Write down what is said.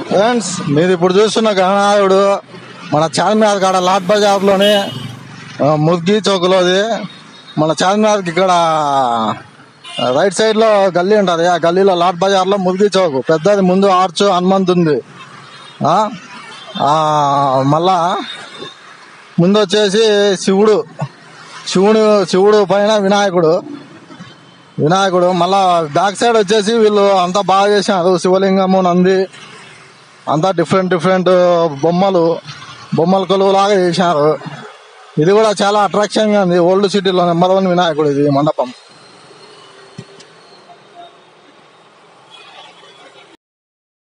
friends మీరు ఇప్పుడు చూస్తున్న గణనాథుడు మన చార్మినార్ కాడ లాట్ బజార్లోని ఆ, ముర్గి చౌక్లోది మన చార్మినార్కి ఇక్కడ ఆ, రైట్ సైడ్ లో గల్లీ ఉంటది ఆ గల్లీలో లాట్ బజార్ లో ముర్గి చౌక్ పెద్దది ముందు ఆర్చ్ హనుమంత్ ఉంది ఆ, ఆ, మళ్ళా ముందు వచ్చేసి శివుడు శివుడు శివుడు పైన వినాయకుడు వినాయకుడు మళ్ళా బ్యాక్ సైడ్ వచ్చేసి వీళ్ళు అంతా బాగా చేసినారు శివలింగము నంది అంతా డిఫరెంట్ డిఫరెంట్ బొమ్మలు బొమ్మల కొలువు లాగా చేసినారు ఇది కూడా చాలా అట్రాక్షన్ గా ఉంది ఓల్డ్ సిటీలో నెంబర్ వన్ వినాయకుడు ఇది మండపం